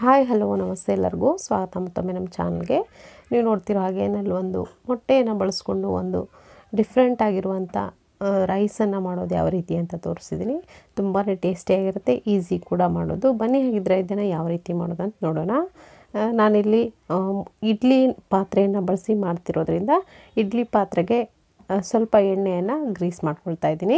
hi hello ನಮಸ್ತೆ ಎಲ್ಲರಿಗೂ ಸ್ವಾಗತ ಮತ್ತೊಮ್ಮೆ ನಮ್ಮ ಚಾನಲ್ಗೆ ನೀವು ನೋಡ್ತಿರೋ ಹಾಗೆ ನಲ್ಲಿ ಒಂದು ಮೊಟ್ಟೆಯನ್ನು ಬಳಸ್ಕೊಂಡು ಒಂದು ಡಿಫ್ರೆಂಟ್ ಆಗಿರುವಂಥ ರೈಸನ್ನು ಮಾಡೋದು ಯಾವ ರೀತಿ ಅಂತ ತೋರಿಸಿದ್ದೀನಿ ತುಂಬಾ ಟೇಸ್ಟಿಯಾಗಿರುತ್ತೆ ಈಸಿ ಕೂಡ ಮಾಡೋದು ಬನ್ನಿ ಹಾಗಿದ್ರೆ ಇದನ್ನು ಯಾವ ರೀತಿ ಮಾಡೋದು ಅಂತ ನೋಡೋಣ ಆ, ನಾನಿಲ್ಲಿ ಆ, ಇಡ್ಲಿ ಪಾತ್ರೆಯನ್ನು ಬಳಸಿ ಮಾಡ್ತಿರೋದ್ರಿಂದ ಇಡ್ಲಿ ಪಾತ್ರೆಗೆ ಆ, ಸ್ವಲ್ಪ ಎಣ್ಣೆಯನ್ನು ಗ್ರೀಸ್ ಮಾಡ್ಕೊಳ್ತಾ ಇದ್ದೀನಿ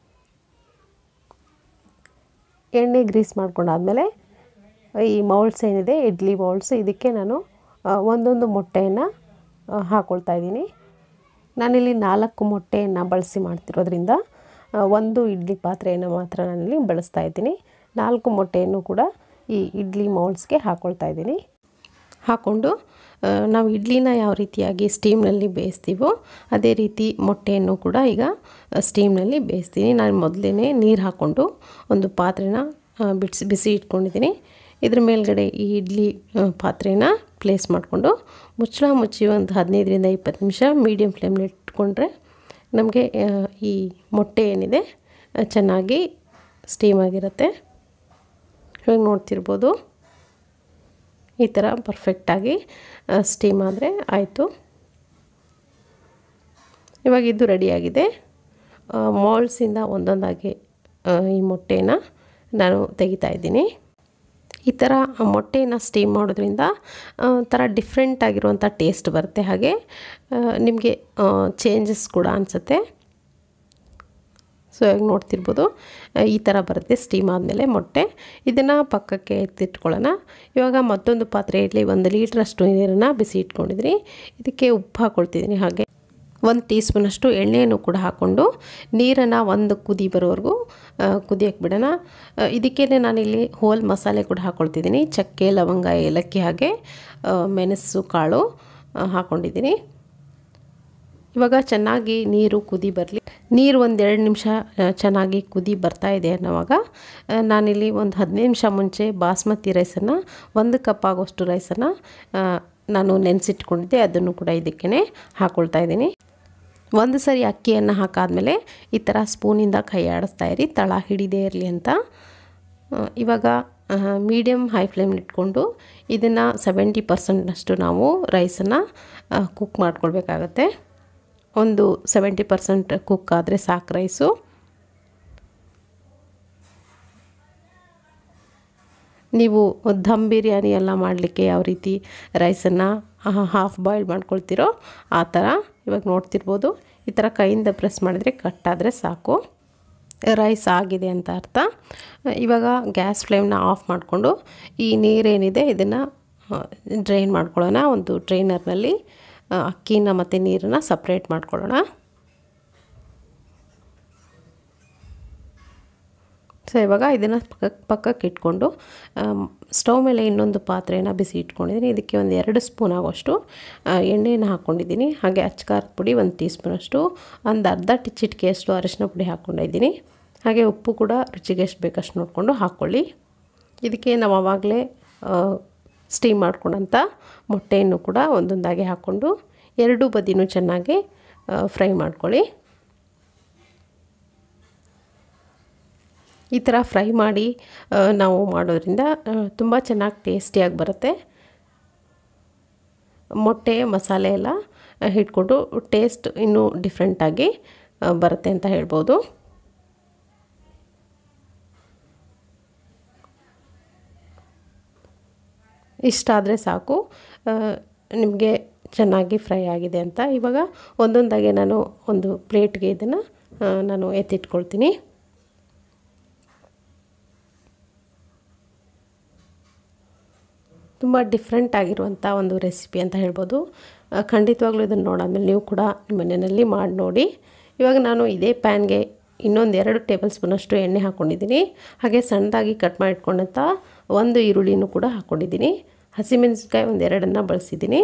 ಎಣ್ಣೆ ಗ್ರೀಸ್ ಮಾಡ್ಕೊಂಡಾದ್ಮೇಲೆ ಈ ಮೌಲ್ಡ್ಸ್ ಏನಿದೆ ಇಡ್ಲಿ ಮೌಲ್ಡ್ಸ್ ಇದಕ್ಕೆ ನಾನು ಆ, ಒಂದೊಂದು ಮೊಟ್ಟೆಯನ್ನು ಆ, ಹಾಕ್ಕೊಳ್ತಾ ಇದ್ದೀನಿ ನಾನಿಲ್ಲಿ ನಾಲ್ಕು ಮೊಟ್ಟೆಯನ್ನು ಬಳಸಿ ಮಾಡ್ತಿರೋದ್ರಿಂದ ಆ, ಒಂದು ಇಡ್ಲಿ ಪಾತ್ರೆಯನ್ನು ಮಾತ್ರ ನಾನಿಲ್ಲಿ ಬಳಸ್ತಾ ಇದ್ದೀನಿ ನಾಲ್ಕು ಮೊಟ್ಟೆಯನ್ನು ಕೂಡ ಈ ಇಡ್ಲಿ ಮೌಲ್ಡ್ಸ್ಗೆ ಹಾಕ್ಕೊಳ್ತಾ ಇದ್ದೀನಿ ಹಾಕ್ಕೊಂಡು ಆ, ನಾವು ಇಡ್ಲಿನ ಯಾವ ರೀತಿಯಾಗಿ ಸ್ಟೀಮ್ನಲ್ಲಿ ಬೇಯಿಸ್ತೀವೋ ಅದೇ ರೀತಿ ಮೊಟ್ಟೆಯನ್ನು ಕೂಡ ಈಗ ಸ್ಟೀಮ್ನಲ್ಲಿ ಬೇಯಿಸ್ತೀನಿ ನಾನು ಮೊದಲೇ ನೀರು ಹಾಕ್ಕೊಂಡು ಒಂದು ಪಾತ್ರೆನ ಆ, ಬಿಡಿಸಿ ಬಿಸಿ ಇಟ್ಕೊಂಡಿದ್ದೀನಿ ಇದ್ರ ಮೇಲ್ಗಡೆ ಈ ಇಡ್ಲಿ ಆ, ಪಾತ್ರೆನ ಪ್ಲೇಸ್ ಮಾಡಿಕೊಂಡು ಮುಚ್ಚಳ ಮುಚ್ಚಿ ಒಂದು ಹದಿನೈದರಿಂದ ಇಪ್ಪತ್ತು ನಿಮಿಷ ಮೀಡಿಯಮ್ ಫ್ಲೇಮ್ನಲ್ಲಿ ಇಟ್ಕೊಂಡ್ರೆ ನಮಗೆ ಆ, ಈ ಮೊಟ್ಟೆ ಏನಿದೆ ಆ, ಚೆನ್ನಾಗಿ ಸ್ಟೀಮ್ ಆಗಿರುತ್ತೆ ಇವಾಗ ನೋಡ್ತಿರ್ಬೋದು ಈ ಥರ ಪರ್ಫೆಕ್ಟಾಗಿ ಸ್ಟೀಮ್ ಆದರೆ ಆಯಿತು ಇವಾಗ ಇದು ರೆಡಿಯಾಗಿದೆ ಮಾಲ್ಸಿಂದ ಒಂದೊಂದಾಗಿ ಆ, ಈ ಮೊಟ್ಟೆನ ನಾನು ತೆಗಿತಾ ಇದ್ದೀನಿ ಈ ಥರ ಮೊಟ್ಟೆನ ಸ್ಟೀಮ್ ಮಾಡೋದ್ರಿಂದ ಆ, ಒಂಥರ ಡಿಫ್ರೆಂಟ್ ಆಗಿರುವಂಥ ಟೇಸ್ಟ್ ಬರುತ್ತೆ ಹಾಗೆ ನಿಮಗೆ ಚೇಂಜಸ್ ಕೂಡ ಅನಿಸುತ್ತೆ ಸೊ ಇವಾಗ ನೋಡ್ತಿರ್ಬೋದು ಆ, ಈ ಥರ ಬರುತ್ತೆ ಸ್ಟೀಮ್ ಆದಮೇಲೆ ಮೊಟ್ಟೆ ಇದನ್ನು ಪಕ್ಕಕ್ಕೆ ಎತ್ತಿಟ್ಕೊಳ್ಳೋಣ ಇವಾಗ ಮತ್ತೊಂದು ಪಾತ್ರೆಯಲ್ಲಿ ಒಂದು ಲೀಟ್ರಷ್ಟು ನೀರನ್ನು ಬಿಸಿ ಇಟ್ಕೊಂಡಿದ್ದೀನಿ ಇದಕ್ಕೆ ಉಪ್ಪು ಹಾಕ್ಕೊಳ್ತಿದ್ದೀನಿ ಹಾಗೆ ಒಂದು ಟೀ ಸ್ಪೂನಷ್ಟು ಎಣ್ಣೆಯನ್ನು ಕೂಡ ಹಾಕ್ಕೊಂಡು ನೀರನ್ನು ಒಂದು ಕುದಿ ಬರೋವರೆಗೂ ಕುದಿಯೋಕ್ಕೆ ಬಿಡೋಣ ಇದಕ್ಕೇ ನಾನಿಲ್ಲಿ ಹೋಲ್ ಮಸಾಲೆ ಕೂಡ ಹಾಕ್ಕೊಳ್ತಿದ್ದೀನಿ ಚಕ್ಕೆ ಲವಂಗ ಏಲಕ್ಕಿ ಹಾಗೆ ಆ, ಮೆಣಸು ಕಾಳು ಆ, ಹಾಕ್ಕೊಂಡಿದ್ದೀನಿ ಇವಾಗ ಚೆನ್ನಾಗಿ ನೀರು ಕುದಿ ಬರಲಿ ನೀರು ಒಂದೆರಡು ನಿಮಿಷ ಆ, ಚೆನ್ನಾಗಿ ಕುದಿ ಬರ್ತಾ ಇದೆ ಅನ್ನೋವಾಗ ಆ, ನಾನಿಲ್ಲಿ ಒಂದು ಹದಿನೈದು ನಿಮಿಷ ಮುಂಚೆ ಬಾಸ್ಮತಿ ರೈಸನ್ನು ಒಂದು ಕಪ್ ಆಗೋಷ್ಟು ರೈಸನ್ನು ಆ, ನಾನು ನೆನೆಸಿಟ್ಕೊಂಡಿದ್ದೆ ಅದನ್ನು ಕೂಡ ಇದಕ್ಕೇ ಹಾಕ್ಕೊಳ್ತಾ ಇದ್ದೀನಿ ಒಂದು ಸರಿ ಅಕ್ಕಿಯನ್ನು ಹಾಕಾದ್ಮೇಲೆ ಈ ಥರ ಸ್ಪೂನಿಂದ ಕೈ ಆಡಿಸ್ತಾ ಇರಿ ತಳ ಹಿಡಿದೇ ಇರಲಿ ಅಂತ ಆ, ಇವಾಗ ಮೀಡಿಯಮ್ ಹೈ ಫ್ಲೇಮ್ ಇಟ್ಕೊಂಡು ಇದನ್ನು ಸೆವೆಂಟಿ ಪರ್ಸೆಂಟ್ನಷ್ಟು ನಾವು ರೈಸನ್ನು ಕುಕ್ ಮಾಡ್ಕೊಳ್ಬೇಕಾಗತ್ತೆ ಒಂದು ಸೆವೆಂಟಿ ಪರ್ಸೆಂಟ್ ಕುಕ್ ಆದರೆ ಸಾಕು ರೈಸು ನೀವು ದಮ್ ಬಿರಿಯಾನಿ ಎಲ್ಲ ಮಾಡಲಿಕ್ಕೆ ಯಾವ ರೀತಿ ರೈಸನ್ನು ಹಾಫ್ ಬಾಯ್ಲ್ ಮಾಡ್ಕೊಳ್ತೀರೋ ಆ ಥರ ಇವಾಗ ನೋಡ್ತಿರ್ಬೋದು ಈ ಥರ ಕೈಯಿಂದ ಪ್ರೆಸ್ ಮಾಡಿದರೆ ಕಟ್ಟಾದರೆ ಸಾಕು ರೈಸ್ ಆಗಿದೆ ಅಂತ ಅರ್ಥ ಇವಾಗ ಗ್ಯಾಸ್ ಫ್ಲೇಮ್ನ ಆಫ್ ಮಾಡಿಕೊಂಡು ಈ ನೀರೇನಿದೆ ಇದನ್ನು ಡ್ರೈನ್ ಮಾಡ್ಕೊಳ್ಳೋಣ ಒಂದು ಡ್ರೈನರ್ನಲ್ಲಿ ಅಕ್ಕಿನ ಮತ್ತು ನೀರನ್ನು ಸಪ್ರೇಟ್ ಮಾಡ್ಕೊಳ್ಳೋಣ ಸೊ ಇವಾಗ ಇದನ್ನು ಪಕ್ಕಕ್ಕೆ ಪಕ್ಕಕ್ಕೆ ಇಟ್ಕೊಂಡು ಸ್ಟವ್ ಮೇಲೆ ಇನ್ನೊಂದು ಪಾತ್ರೆನ ಬಿಸಿ ಇಟ್ಕೊಂಡಿದ್ದೀನಿ ಇದಕ್ಕೆ ಒಂದು ಎರಡು ಸ್ಪೂನ್ ಆಗೋಷ್ಟು ಆ, ಎಣ್ಣೆನ ಹಾಕ್ಕೊಂಡಿದ್ದೀನಿ ಹಾಗೆ ಅಚ್ಕಾರದ ಪುಡಿ ಒಂದು ಟೀ ಸ್ಪೂನಷ್ಟು ಒಂದು ಅರ್ಧ ಟಿ ಚಿಟಿಕೆಯಷ್ಟು ಅರಿಶಿನ ಪುಡಿ ಹಾಕ್ಕೊಂಡಿದ್ದೀನಿ ಹಾಗೆ ಉಪ್ಪು ಕೂಡ ರುಚಿಗೆ ಎಷ್ಟು ಬೇಕಷ್ಟು ನೋಡಿಕೊಂಡು ಹಾಕ್ಕೊಳ್ಳಿ ಇದಕ್ಕೆ ನಾವು ಆವಾಗಲೇ ಸ್ಟೀಮ್ ಮಾಡ್ಕೊಂಡಂಥ ಮೊಟ್ಟೆಯನ್ನು ಕೂಡ ಒಂದೊಂದಾಗಿ ಹಾಕ್ಕೊಂಡು ಎರಡೂ ಬದಿನೂ ಚೆನ್ನಾಗಿ ಫ್ರೈ ಮಾಡ್ಕೊಳ್ಳಿ ಈ ಥರ ಫ್ರೈ ಮಾಡಿ ಆ, ನಾವು ಮಾಡೋದ್ರಿಂದ ತುಂಬ ಚೆನ್ನಾಗಿ ಟೇಸ್ಟಿಯಾಗಿ ಬರುತ್ತೆ ಮೊಟ್ಟೆ ಮಸಾಲೆ ಎಲ್ಲ ಆ, ಹಿಡ್ಕೊಂಡು ಟೇಸ್ಟ್ ಇನ್ನೂ ಡಿಫ್ರೆಂಟಾಗಿ ಆ, ಬರುತ್ತೆ ಅಂತ ಹೇಳ್ಬೋದು ಇಷ್ಟ ಆದರೆ ಸಾಕು ನಿಮಗೆ ಚೆನ್ನಾಗಿ ಫ್ರೈ ಆಗಿದೆ ಅಂತ ಇವಾಗ ಒಂದೊಂದಾಗಿ ನಾನು ಒಂದು ಪ್ಲೇಟ್ಗೆ ಇದನ್ನು ಆ, ನಾನು ಎತ್ತಿಟ್ಕೊಳ್ತೀನಿ ತುಂಬ ಡಿಫ್ರೆಂಟ್ ಆಗಿರುವಂಥ ಒಂದು ರೆಸಿಪಿ ಅಂತ ಹೇಳ್ಬೋದು ಆ, ಖಂಡಿತವಾಗ್ಲೂ ಇದನ್ನು ನೋಡಾದ್ಮೇಲೆ ನೀವು ಕೂಡ ನಿಮ್ಮ ಮನೆಯಲ್ಲಿ ಮಾಡಿ ನೋಡಿ ಇವಾಗ ನಾನು ಇದೇ ಪ್ಯಾನ್ಗೆ ಇನ್ನೊಂದು ಎರಡು ಟೇಬಲ್ ಸ್ಪೂನಷ್ಟು ಎಣ್ಣೆ ಹಾಕ್ಕೊಂಡಿದ್ದೀನಿ ಹಾಗೆ ಸಣ್ಣದಾಗಿ ಕಟ್ ಮಾಡಿಟ್ಕೊಂಡಂಥ ಒಂದು ಈರುಳ್ಳಿನೂ ಕೂಡ ಹಾಕ್ಕೊಂಡಿದ್ದೀನಿ ಹಸಿಮೆಣಸಿನ್ಕಾಯಿ ಒಂದು ಎರಡನ್ನು ಬಳಸಿದ್ದೀನಿ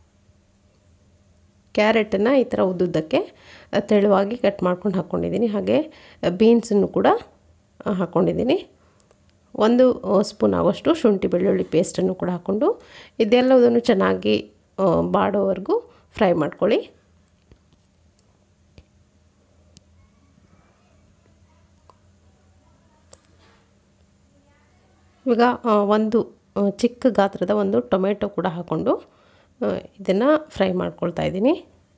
ಕ್ಯಾರೆಟನ್ನು ಈ ಥರ ಉದ್ದುದ್ದಕ್ಕೆ ಆ, ತೆಳುವಾಗಿ ಕಟ್ ಮಾಡ್ಕೊಂಡು ಹಾಕ್ಕೊಂಡಿದ್ದೀನಿ ಹಾಗೆ ಬೀನ್ಸನ್ನು ಕೂಡ ಆ, ಹಾಕ್ಕೊಂಡಿದ್ದೀನಿ ಒಂದು ಸ್ಪೂನ್ ಆಗೋಷ್ಟು ಶುಂಠಿ ಬೆಳ್ಳುಳ್ಳಿ ಪೇಸ್ಟನ್ನು ಕೂಡ ಹಾಕ್ಕೊಂಡು ಇದೆಲ್ಲದನ್ನು ಚೆನ್ನಾಗಿ ಆ, ಬಾಡೋವರೆಗೂ ಫ್ರೈ ಮಾಡ್ಕೊಳ್ಳಿ ಇವಾಗ ಆ, ಒಂದು ಚಿಕ್ಕ ಗಾತ್ರದ ಒಂದು ಟೊಮೆಟೊ ಕೂಡ ಹಾಕ್ಕೊಂಡು ಇದನ್ನು ಫ್ರೈ ಮಾಡ್ಕೊಳ್ತಾ ಇದ್ದೀನಿ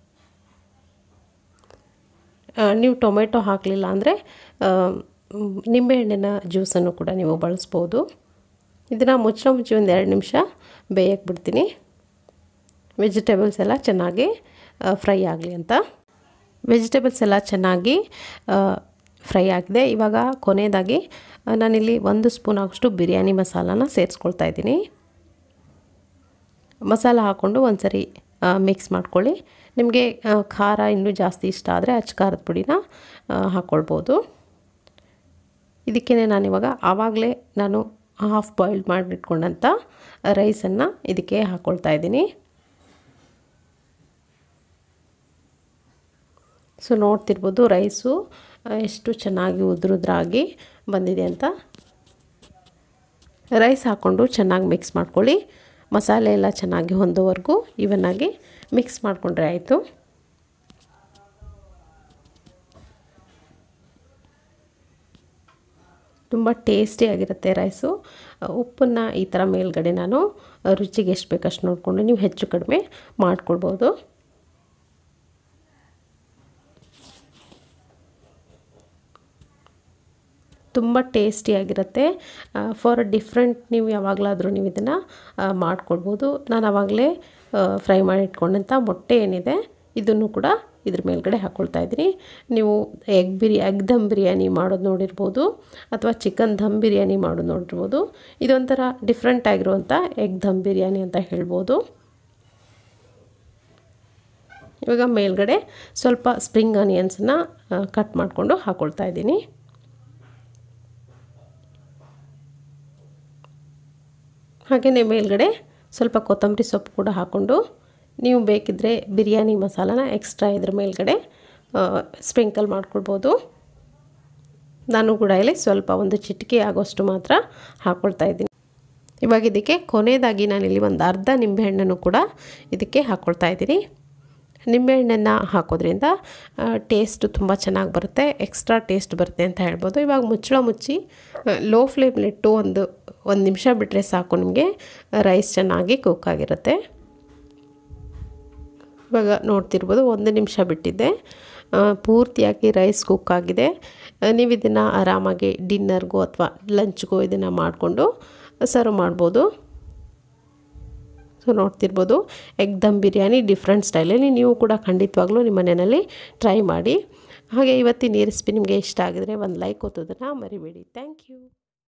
ನೀವು ಟೊಮೆಟೊ ಹಾಕಲಿಲ್ಲ ಅಂದರೆ ನಿಂಬೆಹಣ್ಣಿನ ಜ್ಯೂಸನ್ನು ಕೂಡ ನೀವು ಬಳಸ್ಬೋದು ಇದನ್ನು ಮುಚ್ಚಳ ಮುಚ್ಚಿ ಒಂದು ಎರಡು ನಿಮಿಷ ಬೇಯಕ್ಕೆ ಬಿಡ್ತೀನಿ ವೆಜಿಟೇಬಲ್ಸ್ ಎಲ್ಲ ಚೆನ್ನಾಗಿ ಫ್ರೈ ಆಗಲಿ ಅಂತ ವೆಜಿಟೇಬಲ್ಸ್ ಎಲ್ಲ ಚೆನ್ನಾಗಿ ಫ್ರೈ ಆಗಿದೆ ಇವಾಗ ಕೊನೆಯದಾಗಿ ನಾನಿಲ್ಲಿ ಒಂದು ಸ್ಪೂನ್ ಆಗೋಷ್ಟು ಬಿರಿಯಾನಿ ಮಸಾಲಾನ ಸೇರಿಸ್ಕೊಳ್ತಾ ಇದ್ದೀನಿ ಮಸಾಲ ಹಾಕ್ಕೊಂಡು ಒಂದು ಸರಿ ಮಿಕ್ಸ್ ಮಾಡ್ಕೊಳ್ಳಿ ನಿಮಗೆ ಖಾರ ಇನ್ನೂ ಜಾಸ್ತಿ ಇಷ್ಟ ಆದರೆ ಅಚ್ಚ ಖಾರದ ಪುಡಿನ ಹಾಕ್ಕೊಳ್ಬೋದು ಇದಕ್ಕೇ ನಾನಿವಾಗ ಆವಾಗಲೇ ನಾನು ಹಾಫ್ ಬಾಯ್ಲ್ಡ್ ಮಾಡಿಟ್ಕೊಂಡಂಥ ರೈಸನ್ನು ಇದಕ್ಕೆ ಹಾಕ್ಕೊಳ್ತಾ ಇದ್ದೀನಿ ಸೊ ನೋಡ್ತಿರ್ಬೋದು ರೈಸು ಎಷ್ಟು ಚೆನ್ನಾಗಿ ಉದ್ರುದ್ರಾಗಿ ಬಂದಿದೆ ಅಂತ ರೈಸ್ ಹಾಕ್ಕೊಂಡು ಚೆನ್ನಾಗಿ ಮಿಕ್ಸ್ ಮಾಡ್ಕೊಳ್ಳಿ ಮಸಾಲೆ ಎಲ್ಲ ಚೆನ್ನಾಗಿ ಹೊಂದೋವರೆಗೂ ಇವನ್ನಾಗಿ ಮಿಕ್ಸ್ ಮಾಡಿಕೊಂಡ್ರೆ ಆಯಿತು ತುಂಬ ಟೇಸ್ಟಿಯಾಗಿರುತ್ತೆ ರೈಸು ಉಪ್ಪನ್ನು ಈ ಥರ ಮೇಲ್ಗಡೆ ನಾನು ರುಚಿಗೆ ಎಷ್ಟು ಬೇಕಷ್ಟು ನೋಡಿಕೊಂಡು ನೀವು ಹೆಚ್ಚು ಕಡಿಮೆ ಮಾಡ್ಕೊಳ್ಬೋದು ತುಂಬ ಟೇಸ್ಟಿಯಾಗಿರುತ್ತೆ ಫಾರ್ ಡಿಫ್ರೆಂಟ್ ನೀವು ಯಾವಾಗಲಾದರೂ ನೀವು ಇದನ್ನು ಮಾಡ್ಕೊಳ್ಬೋದು ನಾನು ಆವಾಗಲೇ ಫ್ರೈ ಮಾಡಿ ಇಟ್ಕೊಂಡಂಥ ಮೊಟ್ಟೆ ಏನಿದೆ ಇದನ್ನು ಕೂಡ ಇದ್ರ ಮೇಲ್ಗಡೆ ಹಾಕ್ಕೊಳ್ತಾ ಇದ್ದೀನಿ ನೀವು ಎಗ್ ಬಿರಿಯಾ ಎಗ್ ದಮ್ ಬಿರಿಯಾನಿ ಮಾಡೋದು ನೋಡಿರ್ಬೋದು ಅಥವಾ ಚಿಕನ್ ದಮ್ ಬಿರಿಯಾನಿ ಮಾಡೋದು ನೋಡಿರ್ಬೋದು ಇದೊಂಥರ ಡಿಫ್ರೆಂಟ್ ಆಗಿರುವಂಥ ಎಗ್ ದಮ್ ಬಿರಿಯಾನಿ ಅಂತ ಹೇಳ್ಬೋದು ಇವಾಗ ಮೇಲ್ಗಡೆ ಸ್ವಲ್ಪ ಸ್ಪ್ರಿಂಗ್ ಆನಿಯನ್ಸನ್ನ ಕಟ್ ಮಾಡಿಕೊಂಡು ಹಾಕ್ಕೊಳ್ತಾ ಇದ್ದೀನಿ ಹಾಗೆಯೇ ಮೇಲ್ಗಡೆ ಸ್ವಲ್ಪ ಕೊತ್ತಂಬರಿ ಸೊಪ್ಪು ಕೂಡ ಹಾಕ್ಕೊಂಡು ನೀವು ಬೇಕಿದ್ದರೆ ಬಿರಿಯಾನಿ ಮಸಾಲಾನ ಎಕ್ಸ್ಟ್ರಾ ಇದ್ರ ಮೇಲ್ಗಡೆ ಸ್ಪ್ರಿಂಕಲ್ ಮಾಡ್ಕೊಳ್ಬೋದು ನಾನು ಕೂಡ ಇಲ್ಲಿ ಸ್ವಲ್ಪ ಒಂದು ಚಿಟಿಕೆ ಆಗೋಷ್ಟು ಮಾತ್ರ ಹಾಕ್ಕೊಳ್ತಾ ಇದ್ದೀನಿ ಇವಾಗ ಇದಕ್ಕೆ ಕೊನೆಯದಾಗಿ ನಾನಿಲ್ಲಿ ಒಂದು ಅರ್ಧ ನಿಂಬೆಹಣ್ಣನ್ನು ಕೂಡ ಇದಕ್ಕೆ ಹಾಕ್ಕೊಳ್ತಾ ಇದ್ದೀನಿ ನಿಂಬೆಹಣ್ಣನ್ನು ಹಾಕೋದ್ರಿಂದ ಟೇಸ್ಟು ತುಂಬ ಚೆನ್ನಾಗಿ ಬರುತ್ತೆ ಎಕ್ಸ್ಟ್ರಾ ಟೇಸ್ಟ್ ಬರುತ್ತೆ ಅಂತ ಹೇಳ್ಬೋದು ಇವಾಗ ಮುಚ್ಚಳ ಮುಚ್ಚಿ ಲೋ ಫ್ಲೇಮ್ಲಿಟ್ಟು ಒಂದು ಒಂದು ನಿಮಿಷ ಬಿಟ್ಟರೆ ಸಾಕು ನಿಮಗೆ ರೈಸ್ ಚೆನ್ನಾಗಿ ಕುಕ್ ಆಗಿರುತ್ತೆ ಇವಾಗ ನೋಡ್ತಿರ್ಬೋದು ಒಂದು ನಿಮಿಷ ಬಿಟ್ಟಿದ್ದೆ ಪೂರ್ತಿಯಾಗಿ ರೈಸ್ ಕುಕ್ ಆಗಿದೆ ನೀವು ಇದನ್ನು ಆರಾಮಾಗಿ ಡಿನ್ನರ್ಗೂ ಅಥವಾ ಲಂಚ್ಗೂ ಇದನ್ನು ಮಾಡಿಕೊಂಡು ಸರ್ವ್ ಮಾಡ್ಬೋದು ಸೊ ನೋಡ್ತಿರ್ಬೋದು ಎಗ್ ದಮ್ ಬಿರಿಯಾನಿ ಡಿಫ್ರೆಂಟ್ ಸ್ಟೈಲಲ್ಲಿ ನೀವು ಕೂಡ ಖಂಡಿತವಾಗ್ಲೂ ನಿಮ್ಮ ಮನೆಯಲ್ಲಿ ಟ್ರೈ ಮಾಡಿ ಹಾಗೆ ಇವತ್ತಿನ ಈ ರೆಸಿಪಿ ನಿಮಗೆ ಇಷ್ಟ ಆಗಿದರೆ ಒಂದು ಲೈಕ್ ಒತ್ತೋದನ್ನು ಮರಿಬೇಡಿ ಥ್ಯಾಂಕ್ ಯು